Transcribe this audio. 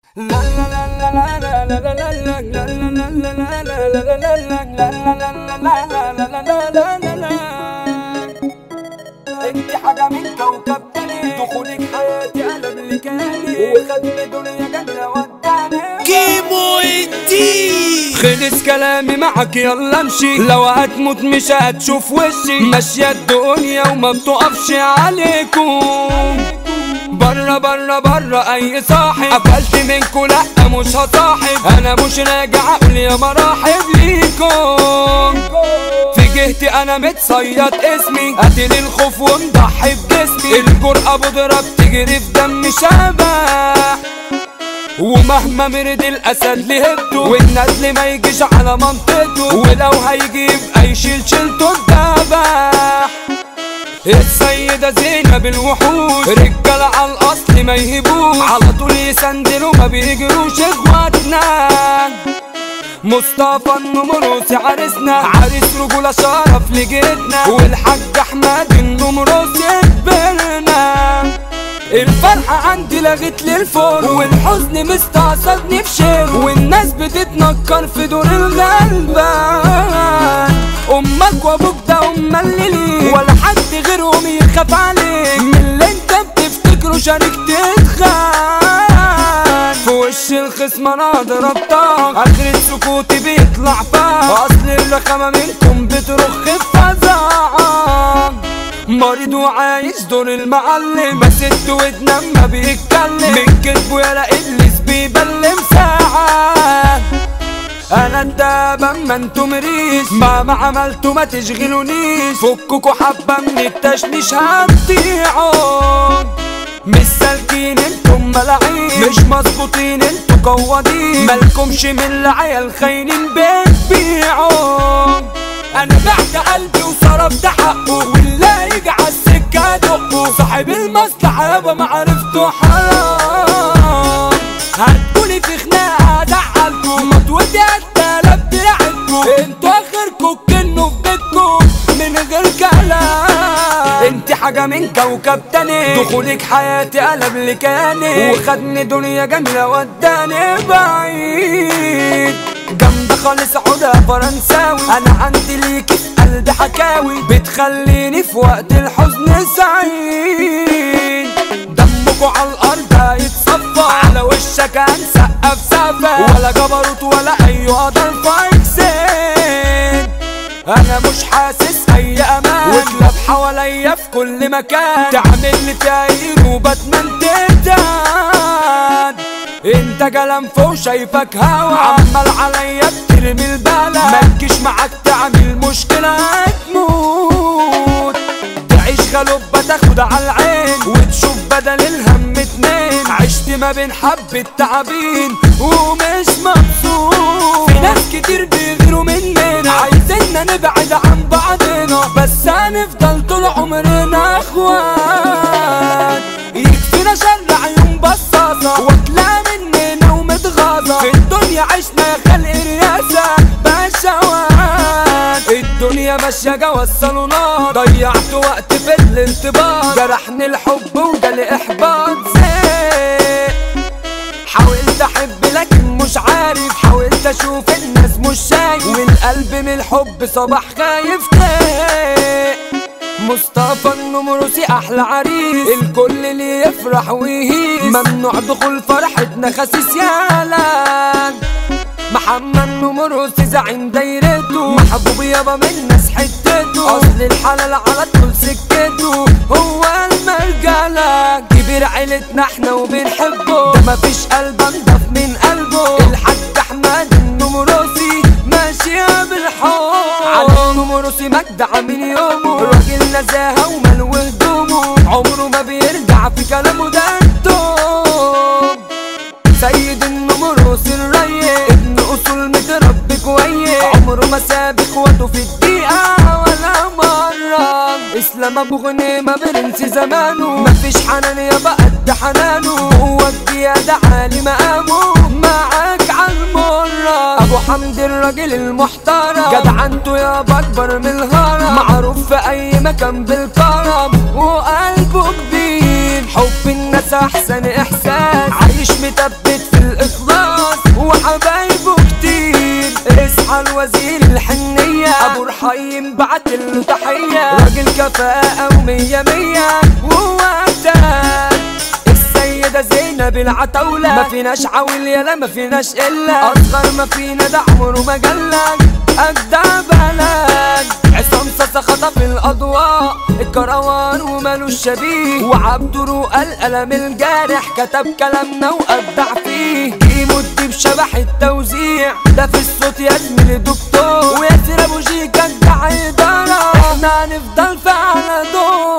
انت حاجة من كوكب تاني دخولك حياتي قلب لي كاني وخدني دنيا جنة وداني كيمو الدين خلص كلامي معك يلا امشي لو هتموت مش هتشوف وشي ماشية الدنيا وما بتقفش عليكم برا برا برا اي صاحب قفلت منكو لا مش هصاحب انا مش راجع اقول يا مراحب ليكم في جهتي انا متصيد اسمي قاتل الخوف ومضحي بجسمي الجرأة بودرة بتجري في دمي شبح ومهما مرد الاسد لهبته والندل ما يجيش على منطقته ولو هيجي يبقى يشيل شيلته الدبح السيدة زينب الوحوش رجالة على الأصل ما يهبوش على طول يسندلوا ما بيجروش اخواتنا مصطفى النمروسي عرسنا عريس رجولة شرف لجيتنا والحاج أحمد النمروسي كبرنا الفرحة عندي لغت لي الفرن والحزن مستعصدني في شير والناس بتتنكر في دور الغلبان امك وابوك ده هم اللي ليك ولا حد غيرهم يخاف عليك من اللي انت بتفتكره شريك تتخان في وش الخصم انا ضربتك اخر سكوتي بيطلع فاق اصل الرخامة منكم بترخ في فزعك مريض وعايش دور المعلم بس ودنا ما بيتكلم من كذبه يا اللي بيبلم ساعة انا الدابة ما انتو مريش ما ما عملتوا ما تشغلونيش فككوا حبة من التشنيش هتضيعوا مش سالكين انتم ملاعين مش مظبوطين انتوا قوادين مالكمش من العيال خاينين بتبيعوا انا بعت قلبي وصرفت حقه واللي يجي على السكه دقه صاحب المصلحه يابا معرفته حرام هتقولي في خناقه زعلكوا مطوتي التلات دراعكوا انتوا اخركوا كنوا في بيتكوا من غير كلام انت حاجة من كوكب تاني دخولك حياتي قلب لي كاني وخدني دنيا جميلة وداني بعيد جنب خالص عودة فرنساوي انا عندي ليكي في قلبي حكاوي بتخليني في وقت الحزن سعيد دمكوا على الارض هيتصفى على وشك هنسقف سقفة ولا جبروت ولا اي قدر فايكسين انا مش حاسس اي امان وكلاب حواليا في كل مكان تعمل لي تاير وباتمان تهداد انت كلام فوق شايفك هوا عمال عليا بترمي البلا مالكش معاك تعمل مشكلة هتموت تعيش غلوبة تاخد على العين وتشوف بدل الهم اتنين عشت ما بين حبة تعابين ومش مبسوط في ناس كتير بيغيروا مننا عايزيننا نبعد عن بعضنا بس هنفضل طول عمرنا اخوان يكفينا شر عيون بصاصة واكلة مننا ومتغاظة في الدنيا عشنا يا خلق رياسة بشوات الدنيا ماشية جوا الصالونات ضيعت وقت في الانتباه جرحني الحب وجالي احباط زيت حاولت احب لكن مش عارف حاولت اشوف الناس مش شايف والقلب من الحب صباح خايف تايه مصطفى النمروسي احلى عريس الكل اللي يفرح ويهيس ممنوع دخول فرحتنا خسيس يالا محمد نمروسي زعيم دايرته محبوب يابا من ناس حتته اصل الحلال على طول سكته هو المرجلة كبير عيلتنا احنا وبنحبه ده مفيش قلب انضف من قلبه الحاج احمد النمروسي ماشية بالحب علي النمروسي مجدع من يومه راجل نزاهة ومال وهدومه عمره ما بيرجع في كلامه ده التوب سيد النمروسي الريق ابن اصول متربي كويس عمره ما ساب اخواته في الدقيقة ولا مرة اسلام ابو غنيمة برنس زمانه مفيش حنان يابا قد حنانه هو الزيادة عالي مقامه معاك عالمرة ابو حمد الراجل المحترم جدعنته يابا اكبر من الهرم معروف في اي مكان بالكرم وقلبه كبير حب الناس احسن احساس عايش مثبت في الإخلاص الحي بعت له تحية راجل كفاءة ومية مية وهو أبدان السيدة زينب العتاولة ما فيناش عويل يلا ما فيناش إلا أصغر ما فينا ده عمره ما جلك أجدع بلد عصام صاصا خطف الأضواء الكروان ومالوش شبيه وعبد رؤى القلم الجارح كتب كلامنا وأبدع فيه يمد بشبح التوزيع ده في الصوت يا زميلي دكتور وياسر أبو جيكا أجدع إدارة احنا هنفضل في على دور